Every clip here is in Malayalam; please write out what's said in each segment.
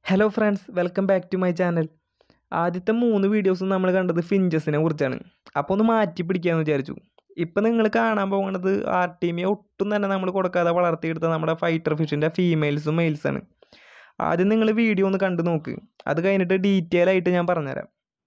hello friends welcome back to my channel ആദ്യത്തെ മൂന്ന് വീഡിയോസും നമ്മൾ കണ്ടത് ഫിഞ്ചസിനെ കുറിച്ചാണ് അപ്പോൾ ഒന്ന് മാറ്റി പിടിക്കാമെന്ന് വിചാരിച്ചു ഇപ്പം നിങ്ങൾ കാണാൻ പോകുന്നത് ആർ ടീമിയെ ഒട്ടും തന്നെ നമ്മൾ കൊടുക്കാതെ വളർത്തിയെടുത്ത നമ്മുടെ ഫൈറ്റർ ഫിഷിൻ്റെ ഫീമെയിൽസും മെയിൽസാണ് ആദ്യം നിങ്ങൾ വീഡിയോ ഒന്ന് കണ്ടു നോക്ക് അത് കഴിഞ്ഞിട്ട് ഡീറ്റെയിൽ ആയിട്ട് ഞാൻ പറഞ്ഞുതരാം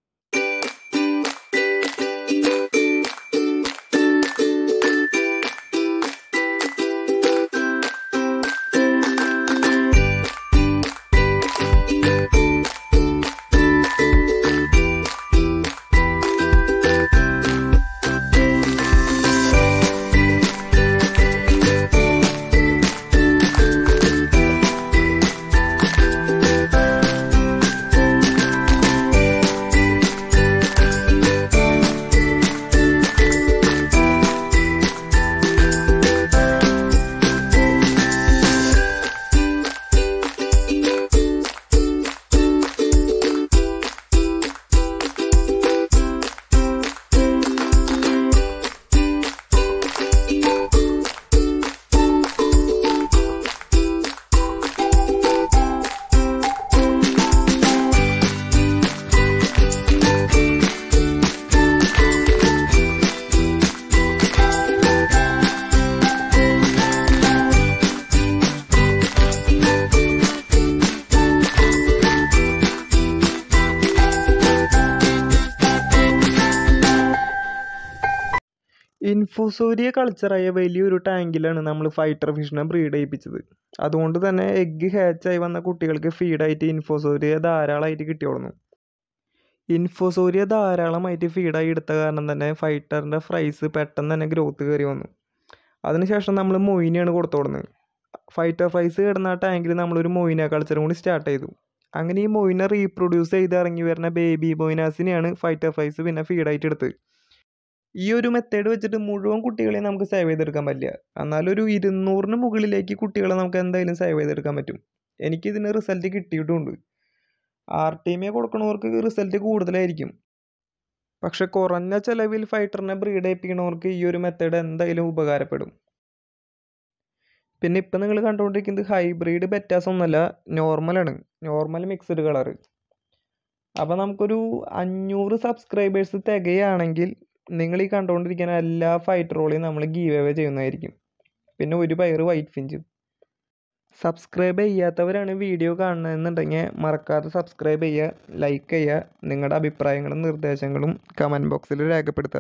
ഇൻഫോസോരിയ കൾച്ചറായ വലിയൊരു ടാങ്കിലാണ് നമ്മൾ ഫൈറ്റർ ഫിഷിനെ ബ്രീഡ് ചെയ്യിപ്പിച്ചത് അതുകൊണ്ട് തന്നെ എഗ്ഗ് ഹാച്ചായി വന്ന കുട്ടികൾക്ക് ഫീഡായിട്ട് ഇൻഫോസോരിയ ധാരാളമായിട്ട് കിട്ടിയോളുന്നു ഇൻഫോസോരിയ ധാരാളമായിട്ട് ഫീഡായി എടുത്ത കാരണം തന്നെ ഫൈറ്ററിൻ്റെ ഫ്രൈസ് പെട്ടെന്ന് തന്നെ ഗ്രോത്ത് കയറി വന്നു അതിനുശേഷം നമ്മൾ മൊയിനെയാണ് കൊടുത്തോടുന്നത് ഫൈറ്റർ ഫ്രൈസ് കിടന്ന ആ ടാങ്കിൽ നമ്മളൊരു മൊയിന കൾച്ചറും കൂടി സ്റ്റാർട്ട് ചെയ്തു അങ്ങനെ ഈ മൊയിനെ റീപ്രൊഡ്യൂസ് ചെയ്ത് ഇറങ്ങി വരുന്ന ബേബി മൊയിനാസിനെയാണ് ഫൈറ്റർ ഫ്രൈസ് പിന്നെ ഫീഡായിട്ട് എടുത്തത് ഈ ഒരു മെത്തേഡ് വെച്ചിട്ട് മുഴുവൻ കുട്ടികളെ നമുക്ക് സേവ് ചെയ്തെടുക്കാൻ പറ്റില്ല എന്നാലും ഒരു ഇരുന്നൂറിന് മുകളിലേക്ക് കുട്ടികളെ നമുക്ക് എന്തായാലും സേവ് ചെയ്തെടുക്കാൻ പറ്റും എനിക്കിതിന് റിസൾട്ട് കിട്ടിയിട്ടുമുണ്ട് ആർ ടീമെ കൊടുക്കണവർക്ക് റിസൾട്ട് കൂടുതലായിരിക്കും പക്ഷെ കുറഞ്ഞ ചിലവിൽ ഫൈറ്ററിനെ ബ്രീഡ് ചെയ്യിപ്പിക്കണവർക്ക് ഈ ഒരു മെത്തേഡ് എന്തായാലും ഉപകാരപ്പെടും പിന്നെ ഇപ്പം നിങ്ങൾ കണ്ടുകൊണ്ടിരിക്കുന്നത് ഹൈബ്രിഡ് ബെറ്റാസ് ഒന്നല്ല നോർമലാണ് നോർമൽ മിക്സഡ് കളറ് അപ്പോൾ നമുക്കൊരു അഞ്ഞൂറ് സബ്സ്ക്രൈബേഴ്സ് തികയാണെങ്കിൽ നിങ്ങൾ ഈ കണ്ടുകൊണ്ടിരിക്കുന്ന എല്ലാ ഫൈറ്ററോളെയും നമ്മൾ ഗീവ് അവേ ചെയ്യുന്നതായിരിക്കും പിന്നെ ഒരു പയർ വൈറ്റ് ഫിഞ്ചും സബ്സ്ക്രൈബ് ചെയ്യാത്തവരാണ് വീഡിയോ കാണുന്നതെന്നുണ്ടെങ്കിൽ മറക്കാതെ സബ്സ്ക്രൈബ് ചെയ്യുക ലൈക്ക് ചെയ്യുക നിങ്ങളുടെ അഭിപ്രായങ്ങളും നിർദ്ദേശങ്ങളും കമൻറ്റ് ബോക്സിൽ രേഖപ്പെടുത്തുക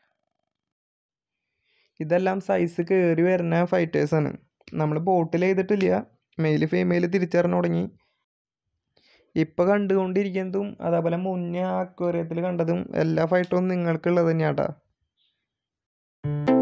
ഇതെല്ലാം സൈസ് കയറി വരുന്ന ഫൈറ്റേഴ്സാണ് നമ്മൾ ബോട്ടിൽ ചെയ്തിട്ടില്ല മെയിൽ ഫീമെയിൽ തിരിച്ചറിഞ്ഞു തുടങ്ങി ഇപ്പോൾ കണ്ടുകൊണ്ടിരിക്കുന്നതും അതേപോലെ മുന്നേ അക്വേറിയത്തിൽ കണ്ടതും എല്ലാ ഫൈറ്ററും നിങ്ങൾക്കുള്ളത് തന്നെയാട്ടാ